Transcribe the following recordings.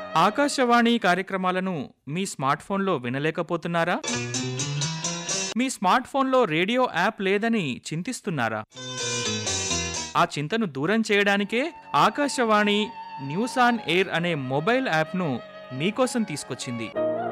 ఆకాశవాణి కార్యక్రమాలను మీ స్మార్ట్ ఫోన్లో వినలేకపోతున్నారా మీ స్మార్ట్ ఫోన్లో రేడియో యాప్ లేదని చింతిస్తున్నారా ఆ చింతను దూరం చేయడానికే ఆకాశవాణి న్యూస్ ఆన్ ఎయిర్ అనే మొబైల్ యాప్ను మీకోసం తీసుకొచ్చింది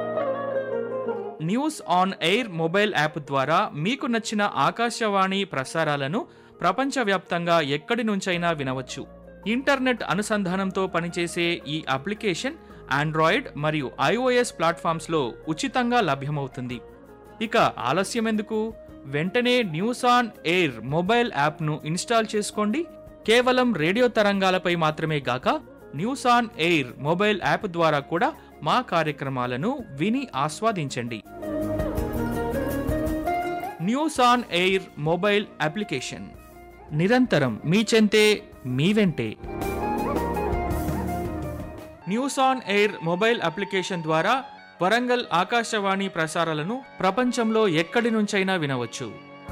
news on air mobile app ద్వారా మీకు నచ్చిన ఆకాశవాణి ప్రసారాలను ప్రపంచవ్యాప్తంగా ఎక్కడి నుంచైనా వినవచ్చు ఇంటర్నెట్ అనుసంధానంతో పనిచేసే ఈ అప్లికేషన్ ఆండ్రాయిడ్ మరియు ఐఓఎస్ ప్లాట్ఫామ్స్లో ఉచితంగా లభ్యమవుతుంది ఇక ఆలస్యం ఎందుకు వెంటనే న్యూస్ ఆన్ ఎయిర్ మొబైల్ యాప్ను ఇన్స్టాల్ చేసుకోండి కేవలం రేడియో తరంగాలపై మాత్రమే గాక news on air mobile app ద్వారా కూడా మా కార్యక్రమాలను విని ఆస్వాదించండి news on air mobile application నిరంతరం మీ చెంతే మీ వెంటే news on air mobile application ద్వారా వరంగల్ ఆకాశవాణి ప్రసారాలను ప్రపంచంలో ఎక్కడి నుంచైనా వినవచ్చు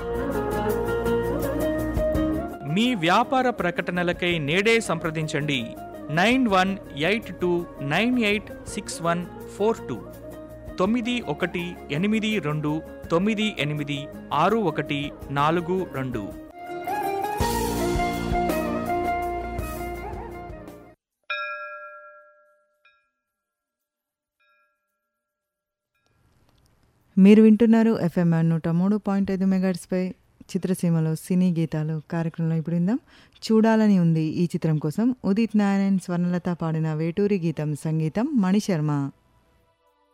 మీ వ్యాపార ప్రకటనలకై నేడే సంప్రదించండి nine one eight two nine eight six one four two తొమ్మిది ఒకటి ఎనిమిది రెండు తొమ్మిది ఎనిమిది ఆరు ఒకటి నాలుగు రెండు మీరు వింటున్నారు ఎఫ్ఎం నూట మూడు పాయింట్ ఐదు మెగాట్స్పై చిత్రసీమలో సినీ గీతాలు కార్యక్రమంలో ఇప్పుడు విందాం చూడాలని ఉంది ఈ చిత్రం కోసం ఉదిత్ నారాయణ్ స్వర్ణలత పాడిన వేటూరి గీతం సంగీతం మణిశర్మ